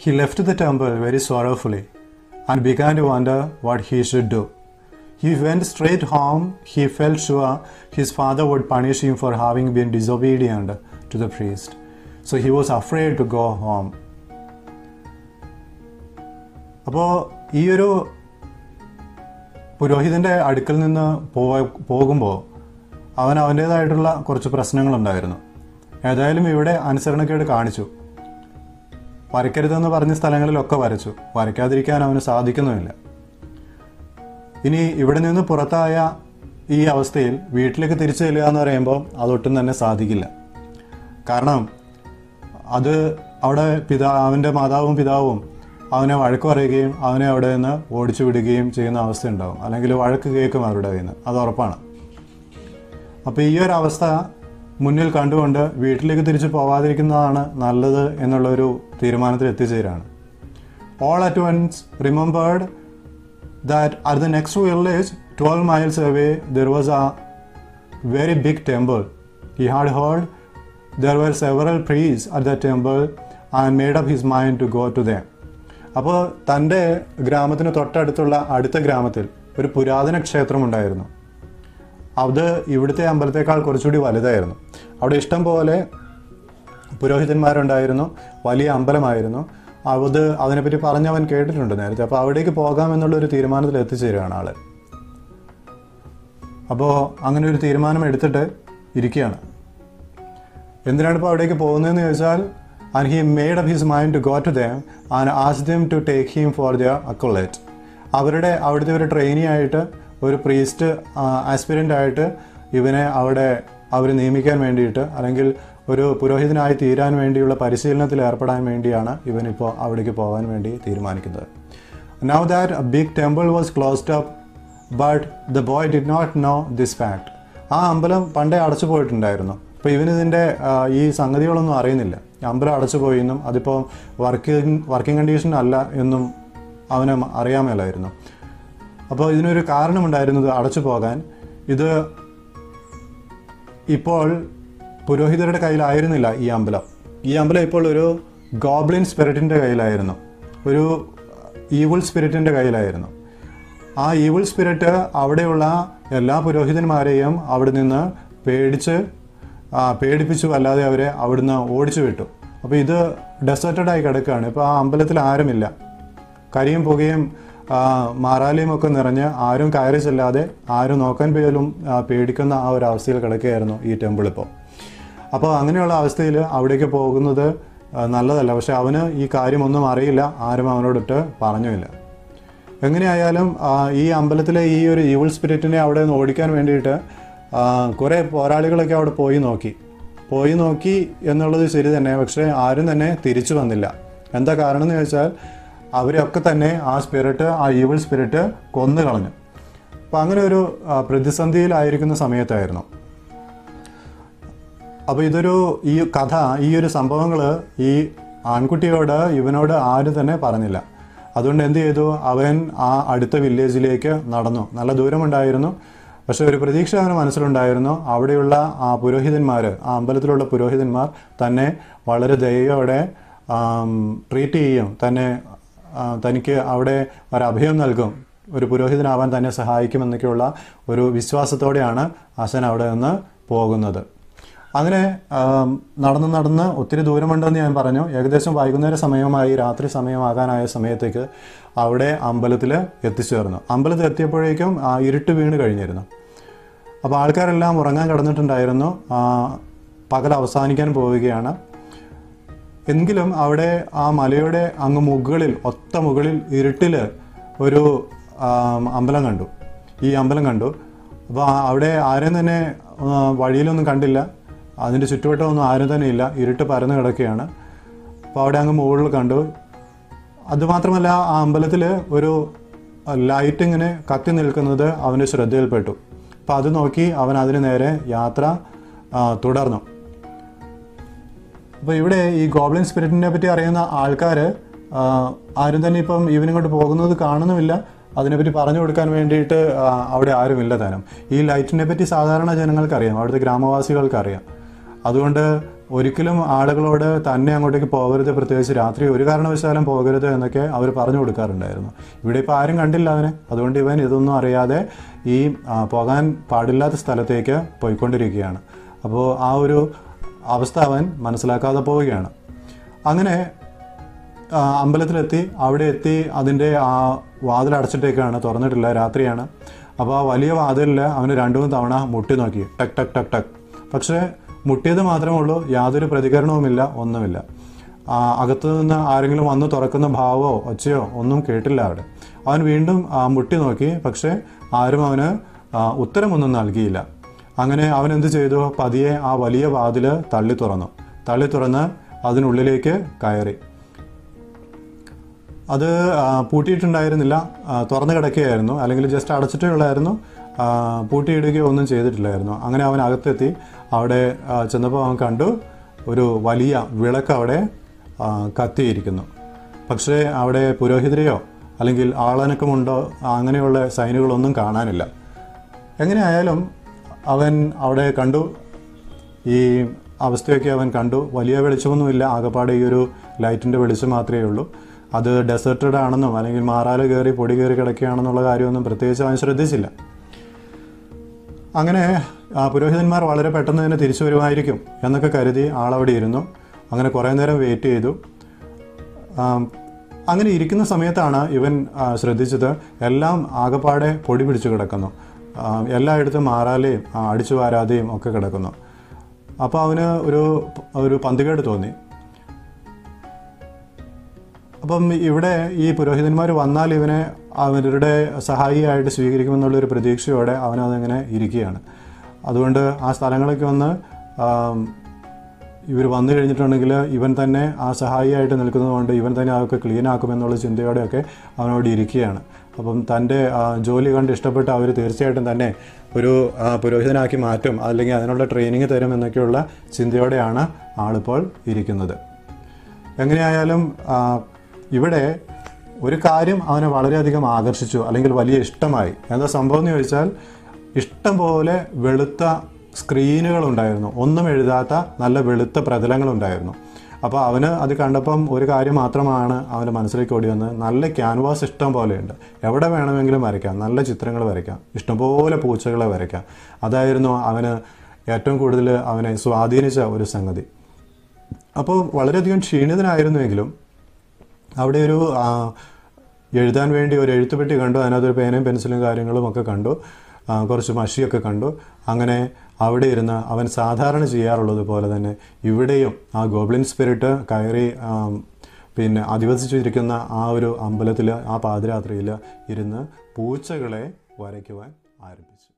He left the temple very sorrowfully and began to wonder what he should do. He went straight home. He felt sure his father would punish him for having been disobedient to the priest. So he was afraid to go home. അപ്പോൾ ഈ ഒരു പുരോഹിതൻ്റെ അടുക്കൽ നിന്ന് പോ പോകുമ്പോൾ അവൻ അവൻ്റേതായിട്ടുള്ള കുറച്ച് പ്രശ്നങ്ങളുണ്ടായിരുന്നു ഏതായാലും ഇവിടെ അനുസരണക്കേട് കാണിച്ചു വരയ്ക്കരുതെന്ന് പറഞ്ഞ സ്ഥലങ്ങളിലൊക്കെ വരച്ചു വരയ്ക്കാതിരിക്കാൻ അവന് സാധിക്കുന്നുമില്ല ഇനി ഇവിടെ നിന്ന് പുറത്തായ ഈ അവസ്ഥയിൽ വീട്ടിലേക്ക് തിരിച്ചു ചെല്ലുക എന്ന് പറയുമ്പോൾ അതൊട്ടും തന്നെ സാധിക്കില്ല കാരണം അത് അവിടെ പിതാ അവൻ്റെ മാതാവും പിതാവും അവനെ വഴക്ക് പറയുകയും അവനെ അവിടെ നിന്ന് ഓടിച്ചു വിടുകയും ചെയ്യുന്ന അവസ്ഥ ഉണ്ടാവും അല്ലെങ്കിൽ വഴക്ക് കേൾക്കും അവരുടെ കയ്യിൽ നിന്ന് അത് ഉറപ്പാണ് അപ്പോൾ ഈ ഒരു അവസ്ഥ മുന്നിൽ കണ്ടുകൊണ്ട് വീട്ടിലേക്ക് തിരിച്ചു പോവാതിരിക്കുന്നതാണ് നല്ലത് എന്നുള്ളൊരു തീരുമാനത്തിൽ എത്തിച്ചേരാണ് all at once remembered that at the next village, 12 miles away, there was a very big temple. He had heard there were several priests at that temple and made up his mind to go to them. അപ്പോൾ തൻ്റെ ഗ്രാമത്തിന് തൊട്ടടുത്തുള്ള അടുത്ത ഗ്രാമത്തിൽ ഒരു പുരാതന ക്ഷേത്രം ഉണ്ടായിരുന്നു അത് ഇവിടുത്തെ അമ്പലത്തേക്കാൾ കുറച്ചുകൂടി വലുതായിരുന്നു അവിടെ ഇഷ്ടം പോലെ പുരോഹിതന്മാരുണ്ടായിരുന്നു വലിയ അമ്പലമായിരുന്നു അത് അതിനെപ്പറ്റി പറഞ്ഞവൻ കേട്ടിട്ടുണ്ട് നേരത്തെ അപ്പോൾ അവിടേക്ക് പോകാം എന്നുള്ളൊരു തീരുമാനത്തിൽ എത്തിച്ചേരുകയാണ് ആള് അപ്പോൾ അങ്ങനെ ഒരു തീരുമാനം എടുത്തിട്ട് ഇരിക്കുകയാണ് എന്തിനാണ് ഇപ്പോൾ അവിടേക്ക് പോകുന്നതെന്ന് ചോദിച്ചാൽ and he made up his mind to go to them and as them to take him for their accolade അവരുടെ അവിടുത്തെ ഒരു ട്രെയിനി ആയിട്ട് ഒരു പ്രീസ്റ്റ് ആസ്പിരൻ്റ് ആയിട്ട് ഇവനെ അവിടെ അവർ നിയമിക്കാൻ വേണ്ടിയിട്ട് അല്ലെങ്കിൽ ഒരു പുരോഹിതനായി തീരാൻ വേണ്ടിയുള്ള പരിശീലനത്തിൽ ഏർപ്പെടാൻ വേണ്ടിയാണ് ഇവനിപ്പോൾ അവിടേക്ക് പോകാൻ വേണ്ടി തീരുമാനിക്കുന്നത് now that a big temple was closed up but the boy did not know this fact ആ അമ്പലം പണ്ടേ അടച്ചു പോയിട്ടുണ്ടായിരുന്നു അപ്പോൾ ഇവനിതിൻ്റെ ഈ സംഗതികളൊന്നും അറിയുന്നില്ല അമ്പലം അടച്ചു പോയി എന്നും അതിപ്പോൾ വർക്കിംഗ് വർക്കിംഗ് കണ്ടീഷൻ അല്ല എന്നും അവന് അറിയാമല്ലായിരുന്നു അപ്പോൾ ഇതിനൊരു കാരണമുണ്ടായിരുന്നത് അടച്ചു പോകാൻ ഇത് ഇപ്പോൾ പുരോഹിതരുടെ കയ്യിലായിരുന്നില്ല ഈ അമ്പലം ഈ അമ്പലം ഇപ്പോൾ ഒരു ഗോബ്ലിൻ സ്പിരിറ്റിൻ്റെ കയ്യിലായിരുന്നു ഒരു ഈവിൾ സ്പിരിറ്റിൻ്റെ കയ്യിലായിരുന്നു ആ ഈവിൾ സ്പിരിറ്റ് അവിടെയുള്ള എല്ലാ പുരോഹിതന്മാരെയും അവിടെ നിന്ന് പേടിച്ച് ആ, പേടിപ്പിച്ചു അല്ലാതെ അവരെ അവിടുന്ന് ഓടിച്ചു വിട്ടു അപ്പോൾ ഇത് ഡെസേർട്ടഡ് ആയി കിടക്കുകയാണ് ഇപ്പോൾ ആ അമ്പലത്തിൽ ആരുമില്ല കരിയും പുകയും ആ, മാറാലിയും ഒക്കെ നിറഞ്ഞ് ആരും കയറി ചെല്ലാതെ ആരും നോക്കാൻ പോലും ആ, പേടിക്കുന്ന ആ ഒരു അവസ്ഥയിൽ കിടക്കുകയായിരുന്നു ഈ ടെമ്പിൾ ഇപ്പോൾ അപ്പോൾ അങ്ങനെയുള്ള അവസ്ഥയിൽ അവിടേക്ക് പോകുന്നത് ആ, നല്ലതല്ല പക്ഷെ അവന് ഈ കാര്യമൊന്നും അറിയില്ല ആരും അവനോടിട്ട് പറഞ്ഞുമില്ല എങ്ങനെയായാലും ആ, ഈ അമ്പലത്തിലെ ഈ ഒരു ഈവിൾ സ്പിരിറ്റിനെ അവിടെ നിന്ന് ഓടിക്കാൻ വേണ്ടിയിട്ട് ആ, കുറേ പോരാളികളൊക്കെ അവിടെ പോയി നോക്കി പോയി നോക്കി എന്നുള്ളത് ശരി തന്നെ പക്ഷേ ആരും തന്നെ തിരിച്ചു വന്നില്ല എന്താ കാരണം എന്ന് ചോദിച്ചാൽ അവരൊക്കെ തന്നെ ആ സ്പിരിറ്റ് ആ ഈവിൾ സ്പിരിറ്റ് കൊന്നു കളഞ്ഞു അപ്പോൾ അങ്ങനെ ഒരു ആ, പ്രതിസന്ധിയിലായിരിക്കുന്ന സമയത്തായിരുന്നു അപ്പോൾ ഇതൊരു ഈ കഥ ഈ ഒരു സംഭവങ്ങൾ ഈ ആൺകുട്ടിയോട് ഇവനോട് ആരും തന്നെ പറഞ്ഞില്ല അതുകൊണ്ട് എന്ത് ചെയ്തു അവൻ ആ അടുത്ത വില്ലേജിലേക്ക് നടന്നു നല്ല ദൂരമുണ്ടായിരുന്നു പക്ഷെ ഒരു പ്രതീക്ഷ അവന് മനസ്സിലുണ്ടായിരുന്നു അവിടെയുള്ള ആ പുരോഹിതന്മാർ ആ അമ്പലത്തിലുള്ള പുരോഹിതന്മാർ തന്നെ വളരെ ദയോടെ ട്രീറ്റ് ചെയ്യും തന്നെ ആ, തനിക്ക് അവിടെ ഒരു അഭയം നൽകും ഒരു പുരോഹിതനാവാൻ തന്നെ സഹായിക്കുമെന്നൊക്കെയുള്ള ഒരു വിശ്വാസത്തോടെയാണ് ആശാൻ അവിടെ നിന്ന് പോകുന്നത് അങ്ങനെ ആം, നടന്ന് നടന്ന് ഒത്തിരി ദൂരമുണ്ടെന്ന് ഞാൻ പറഞ്ഞു ഏകദേശം വൈകുന്നേര സമയമായി രാത്രി സമയമാകാനായ സമയത്തേക്ക് അവിടെ അമ്പലത്തിൽ എത്തിച്ചേർന്നു അമ്പലത്തിൽ എത്തിയപ്പോഴേക്കും ആ ഇരുട്ട് വീണ് കഴിഞ്ഞിരുന്നു അപ്പോൾ ആൾക്കാരെല്ലാം ഉറങ്ങാൻ കിടന്നിട്ടുണ്ടായിരുന്നു ആ, പകൽ അവസാനിക്കാൻ പോവുകയാണ് എങ്കിലും അവിടെ ആ മലയുടെ അങ്ങ് മുകളിൽ ഒത്ത മുകളിൽ ഇരുട്ടിൽ ഒരു ആം, അമ്പലം കണ്ടു ഈ അമ്പലം കണ്ടു അപ്പോൾ അവിടെ ആരെയും തന്നെ ആ, വഴിയിലൊന്നും കണ്ടില്ല അതിൻ്റെ ചുറ്റുവട്ടമൊന്നും ആരും തന്നെ ഇല്ല ഇരുട്ട് പരന്ന് കിടക്കുകയാണ് അപ്പോൾ അവിടെ അങ്ങ് മുകളിൽ കണ്ടു അതുമാത്രമല്ല ആ അമ്പലത്തിൽ ഒരു ലൈറ്റ് ഇങ്ങനെ കത്തി നിൽക്കുന്നത് അവൻ്റെ ശ്രദ്ധയിൽപ്പെട്ടു അപ്പോൾ അത് നോക്കി അവൻ അതിന് നേരെ യാത്ര ആ, തുടർന്നു അപ്പോൾ ഇവിടെ ഈ ഗോബ്ലിൻ സ്പിരിറ്റിനെ പറ്റി അറിയുന്ന ആൾക്കാർ ആരും തന്നെ ഇപ്പം ഇവനിങ്ങോട്ട് പോകുന്നത് കാണുന്നുമില്ല അതിനെപ്പറ്റി പറഞ്ഞു കൊടുക്കാൻ വേണ്ടിയിട്ട് ആ, അവിടെ ആരുമില്ല താനും ഈ ലൈറ്റിനെ പറ്റി സാധാരണ ജനങ്ങൾക്കറിയാം അവിടുത്തെ ഗ്രാമവാസികൾക്കറിയാം അതുകൊണ്ട് ഒരിക്കലും ആളുകളോട് തന്നെ അങ്ങോട്ടേക്ക് പോകരുത് പ്രത്യേകിച്ച് രാത്രി ഒരു കാരണവശാലും പോകരുത് എന്നൊക്കെ അവർ പറഞ്ഞു കൊടുക്കാറുണ്ടായിരുന്നു ഇവിടെ ഇപ്പോൾ ആരും കണ്ടില്ല അവനെ അതുകൊണ്ട് ഇവൻ ഇതൊന്നും അറിയാതെ ഈ ആ, പോകാൻ പാടില്ലാത്ത സ്ഥലത്തേക്ക് പോയിക്കൊണ്ടിരിക്കുകയാണ് അപ്പോൾ ആ ഒരു അവസ്ഥ അവൻ മനസ്സിലാക്കാതെ പോവുകയാണ് അങ്ങനെ ആ, അമ്പലത്തിലെത്തി അവിടെ എത്തി അതിൻ്റെ ആ വാതിൽ അടച്ചിട്ടേക്കാണ് തുറന്നിട്ടില്ല രാത്രിയാണ് അപ്പോൾ ആ വലിയ വാതിലിൽ അവന് രണ്ടു മൂന്ന് തവണ മുട്ടി നോക്കി ടക് ടക് ടക് ടക് പക്ഷേ മുട്ടിയത് മാത്രമേ ഉള്ളൂ യാതൊരു പ്രതികരണവുമില്ല ഒന്നുമില്ല ആ, അകത്തു നിന്ന് ആരെങ്കിലും വന്ന് തുറക്കുന്ന ഭാവമോ ഒച്ചയോ ഒന്നും കേട്ടില്ല അവിടെ അവൻ വീണ്ടും ആ, മുട്ടി നോക്കി പക്ഷേ ആരും അവന് ആ, ഉത്തരമൊന്നും നൽകിയില്ല അങ്ങനെ അവൻ എന്ത് ചെയ്തു പതിയെ ആ വലിയ വാതിൽ തള്ളി തുറന്നു തള്ളി തുറന്ന് അതിനുള്ളിലേക്ക് കയറി അത് ആ, പൂട്ടിയിട്ടുണ്ടായിരുന്നില്ല ആ, തുറന്നു കിടക്കുകയായിരുന്നു അല്ലെങ്കിൽ ജസ്റ്റ് അടച്ചിട്ടേ ഉള്ളായിരുന്നു ആ, പൂട്ടിയിടുകയോ ഒന്നും ചെയ്തിട്ടില്ലായിരുന്നു അങ്ങനെ അവൻ അകത്തെത്തി അവിടെ ആ, ചെന്നപ്പോൾ അവൻ കണ്ടു ഒരു വലിയ വിളക്ക് അവിടെ ആ, കത്തിയിരിക്കുന്നു പക്ഷേ അവിടെ പുരോഹിതരെയോ അല്ലെങ്കിൽ ആളനക്കമുണ്ടോ അങ്ങനെയുള്ള സൈനുകളൊന്നും കാണാനില്ല എങ്ങനെയായാലും അവൻ അവിടെ കണ്ടു ഈ അവസ്ഥയൊക്കെ അവൻ കണ്ടു വലിയ വെളിച്ചമൊന്നുമില്ല ആകപ്പാടെ ഈ ഒരു ലൈറ്റിൻ്റെ വെളിച്ചം മാത്രമേ ഉള്ളൂ അത് ഡെസേർട്ടഡ് ആണെന്നും അല്ലെങ്കിൽ മാറാല കയറി പൊടി കയറി കിടക്കുകയാണെന്നുള്ള കാര്യമൊന്നും പ്രത്യേകിച്ച് അവൻ ശ്രദ്ധിച്ചില്ല അങ്ങനെ ആ, പുരോഹിതന്മാർ വളരെ പെട്ടെന്ന് തന്നെ തിരിച്ചു വരുമായിരിക്കും എന്നൊക്കെ കരുതി ആളവിടെ ഇരുന്നു അങ്ങനെ കുറേ നേരം വെയിറ്റ് ചെയ്തു ആം, അങ്ങനെ ഇരിക്കുന്ന സമയത്താണ് ഇവൻ ആ, ശ്രദ്ധിച്ചത് എല്ലാം ആകപ്പാടെ പൊടി പിടിച്ചു കിടക്കുന്നു ആ, എല്ലായിടത്തും മാറാലെയും ആ, അടിച്ചു വാരാതെയും ഒക്കെ കിടക്കുന്നു അപ്പോൾ അവന് ഒരു ഒരു പന്തികേട് തോന്നി അപ്പം ഇവിടെ ഈ പുരോഹിതന്മാർ വന്നാൽ ഇവനെ അവരുടെ സഹായിയായിട്ട് സ്വീകരിക്കുമെന്നുള്ളൊരു പ്രതീക്ഷയോടെ അവനതിങ്ങനെ ഇരിക്കുകയാണ് അതുകൊണ്ട് ആ സ്ഥലങ്ങളൊക്കെ ഒന്ന് ഇവർ വന്നു കഴിഞ്ഞിട്ടുണ്ടെങ്കിൽ ഇവൻ തന്നെ ആ സഹായിയായിട്ട് നിൽക്കുന്നതുകൊണ്ട് ഇവൻ തന്നെ അതൊക്കെ ക്ലീൻ ആക്കുമെന്നുള്ള ചിന്തയോടെയൊക്കെ അവനോട് ഇരിക്കുകയാണ് അപ്പം തൻ്റെ ആ, ജോലി കണ്ട് ഇഷ്ടപ്പെട്ട് അവർ തീർച്ചയായിട്ടും തന്നെ ഒരു ആ, പുരോഹിതനാക്കി മാറ്റും അല്ലെങ്കിൽ അതിനുള്ള ട്രെയിനിങ് തരും എന്നൊക്കെയുള്ള ചിന്തയോടെയാണ് ആളിപ്പോൾ ഇരിക്കുന്നത് എങ്ങനെയായാലും ആ, ഇവിടെ ഒരു കാര്യം അവനെ വളരെയധികം ആകർഷിച്ചു അല്ലെങ്കിൽ വലിയ ഇഷ്ടമായി എന്താ സംഭവം എന്ന് ചോദിച്ചാൽ ഇഷ്ടം പോലെ വെളുത്ത സ്ക്രീനുകൾ ഉണ്ടായിരുന്നു ഒന്നും എഴുതാത്ത നല്ല വെളുത്ത പ്രതലങ്ങളുണ്ടായിരുന്നു അപ്പോൾ അവന് അത് കണ്ടപ്പം ഒരു കാര്യം മാത്രമാണ് അവൻ്റെ മനസ്സിലേക്ക് ഓടി വന്നത് നല്ല ക്യാൻവാസ് ഇഷ്ടം പോലെയുണ്ട് എവിടെ വേണമെങ്കിലും വരയ്ക്കാം നല്ല ചിത്രങ്ങൾ വരയ്ക്കാം ഇഷ്ടംപോലെ പൂച്ചകളെ വരയ്ക്കാം അതായിരുന്നു അവന് ഏറ്റവും കൂടുതൽ അവനെ സ്വാധീനിച്ച ഒരു സംഗതി അപ്പോൾ വളരെയധികം ക്ഷീണിതനായിരുന്നുവെങ്കിലും അവിടെ ഒരു ആ, എഴുതാൻ വേണ്ടി ഒരു എഴുത്തുപെട്ടി കണ്ടു അതിനകത്തൊരു പേനയും പെൻസിലും കാര്യങ്ങളും ഒക്കെ കണ്ടു ആ, കുറച്ച് മഷിയൊക്കെ കണ്ടു അങ്ങനെ അവിടെ ഇരുന്ന് അവൻ സാധാരണ ചെയ്യാറുള്ളത് പോലെ തന്നെ ഇവിടെയും ആ ഗോബ്ലിൻ സ്പിരിറ്റ് കയറി ആ, പിന്നെ അധിവസിച്ചിരിക്കുന്ന ആ ഒരു അമ്പലത്തിൽ ആ പാതിരാത്രിയിൽ ഇരുന്ന് പൂച്ചകളെ വരയ്ക്കുവാൻ ആരംഭിച്ചു